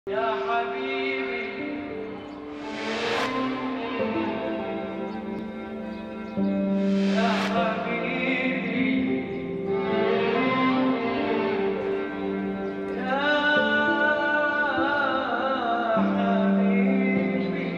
يا حبيبي يا حبيبي يا حبيبي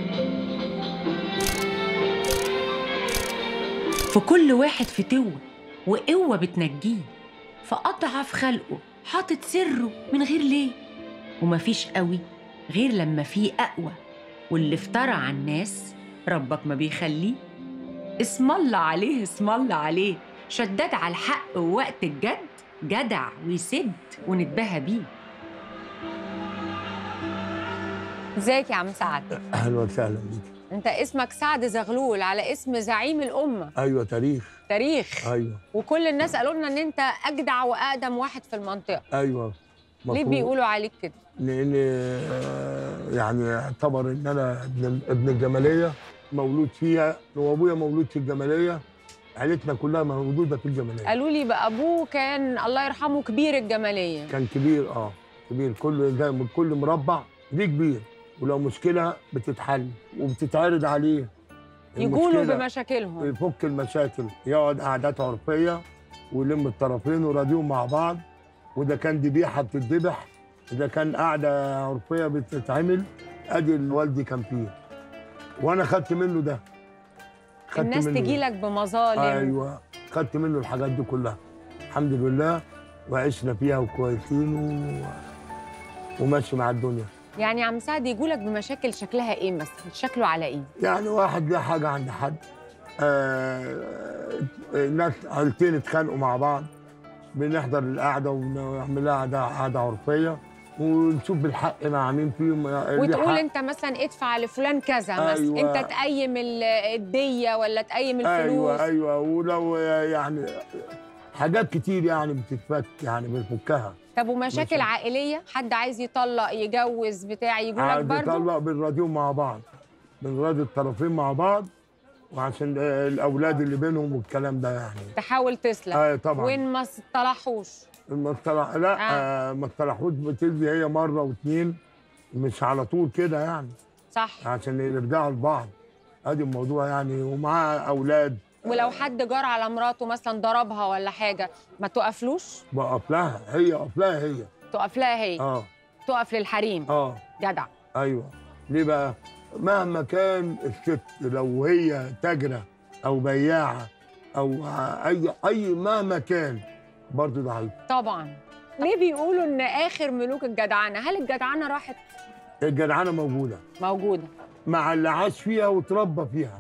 في كل واحد فتوة وقوة بتنجيه في أضعف خلقه حاطط سره من غير ليه ومفيش قوي غير لما فيه أقوى واللي افترى على الناس ربك ما بيخليه اسم الله عليه اسم الله عليه شداد على الحق ووقت الجد جدع ويسد ونتباهى بيه ازيك يا عم سعد اهلا وسهلا بيك انت اسمك سعد زغلول على اسم زعيم الامه ايوه تاريخ تاريخ ايوه وكل الناس قالوا لنا ان انت اجدع واقدم واحد في المنطقه ايوه ليه مفروض. بيقولوا عليك كده لان آه، يعني يعتبر ان انا ابن ابن الجماليه مولود فيها وابويا مولود في الجماليه عيلتنا كلها موجوده في الجماليه قالوا لي بقى ابوه كان الله يرحمه كبير الجماليه كان كبير اه كبير كل ده من كل مربع ليه كبير ولو مشكله بتتحل وبتتعرض عليه يقولوا المشكلة بمشاكلهم يفك المشاكل يقعد قعدات عرفيه ويلم الطرفين وراضيهم مع بعض وده كان ذبيحه بتتذبح ده كان قعده عرفيه بتتعمل ادي اللي والدي كان فيه وانا خدت منه ده خدت الناس منه تجي ده. لك بمظالم ايوه خدت منه الحاجات دي كلها الحمد لله وعشنا فيها وكويسين و... وماشي مع الدنيا يعني يا عم سعد يجوا لك بمشاكل شكلها ايه مثلا شكله على ايه يعني واحد له حاجه عند حد آه ناس عيلتين اتخانقوا مع بعض بنحضر القعده ونعمل لها قعده قعده عرفيه ونشوف بالحق مع مين فيهم اللي وتقول حق. انت مثلا ادفع لفلان كذا مثلا أيوة. انت تقيم ال- الديه ولا تقيم الفلوس ايوه ايوه ولو يعني حاجات كتير يعني بتتفك يعني بنفكها طب ومشاكل ماشي. عائليه حد عايز يطلق يجوز بتاع يجوا لك عاد برضه يطلق بنراضيهم مع بعض بنراضي الطرفين مع بعض وعشان آه، الاولاد اللي بينهم والكلام ده يعني تحاول تسلم اه طبعا وين ما اصطلحوش المصطلح لا آه. آه. ما اصطلحوش بتدي هي مره واثنين مش على طول كده يعني صح عشان يرجعوا لبعض ادي الموضوع يعني ومعاه اولاد ولو حد جار على مراته مثلا ضربها ولا حاجه ما تقفلوش بقف لها هي اقف لها هي تقف لها هي اه تقف للحريم اه جدع ايوه ليه بقى مهما كان الست لو هي تاجره او بياعه او اي اي مهما كان برضه ضعيف طبعا ليه بيقولوا ان اخر ملوك الجدعنه هل الجدعنه راحت الجدعنه موجوده موجوده مع اللي عاش فيها وتربى فيها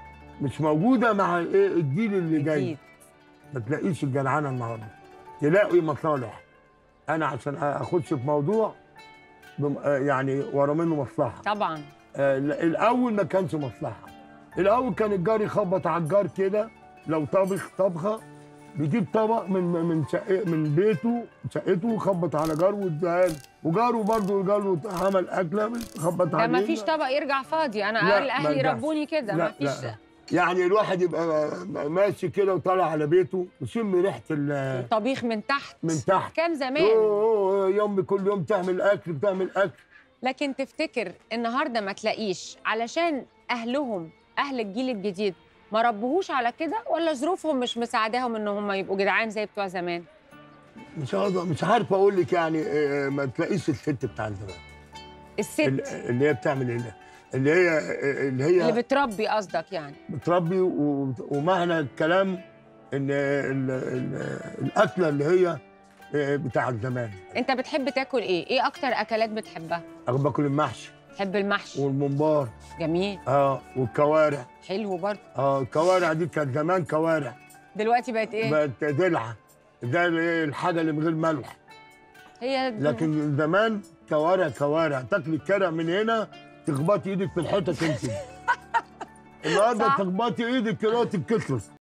مش موجوده مع الايه الجيل اللي جاي اكيد ما تلاقيش الجدعنه النهارده تلاقي مصالح انا عشان اخش في موضوع بم- آه يعني ورا منه مصلحه طبعا آه، لا، الاول ما كانش مصلحه الاول كان الجار يخبط على الجار كده لو طبخ طبخه بيجيب طبق من من شقه من بيته شقته ويخبط على جاره واداها له وجاره برضه جاره عمل اكله خبط ده عليه ما فيش طبق يرجع فاضي انا لا، قال ما اهلي يرجعش. ربوني كده لا ما فيش لا يعني الواحد يبقى ماشي كده وطالع على بيته ويشم ريحه ال- طبيخ من تحت من تحت كام زمان أوه، أوه، يوم كل يوم تعمل اكل بتعمل اكل لكن تفتكر النهارده ما تلاقيش علشان اهلهم اهل الجيل الجديد ما ربوهوش على كده ولا ظروفهم مش مساعداهم ان هم يبقوا جدعان زي بتوع زمان مش عارف مش عارف اقول لك يعني آه، ما تلاقيش الست بتاع زمان الست ال- اللي هي بتعمل ايه اللي هي اللي هي اللي بتربي قصدك يعني بتربي و- ومعنى الكلام ان ال- ال- الاكله اللي هي بتاع زمان انت بتحب تاكل ايه ايه اكتر اكلات بتحبها انا باكل المحشي تحب المحشي والممبار جميل اه والكوارع حلو برضه اه الكوارع دي كانت زمان كوارع دلوقتي بقت ايه بقت دلعه ده اللي- الحاجه اللي من غير ملح هي لكن زمان كوارع كوارع تاكلي الكرع من هنا تخبطي ايدك في الحيطه تنزل النهارده صح. تخبطي ايدك كده تتكسر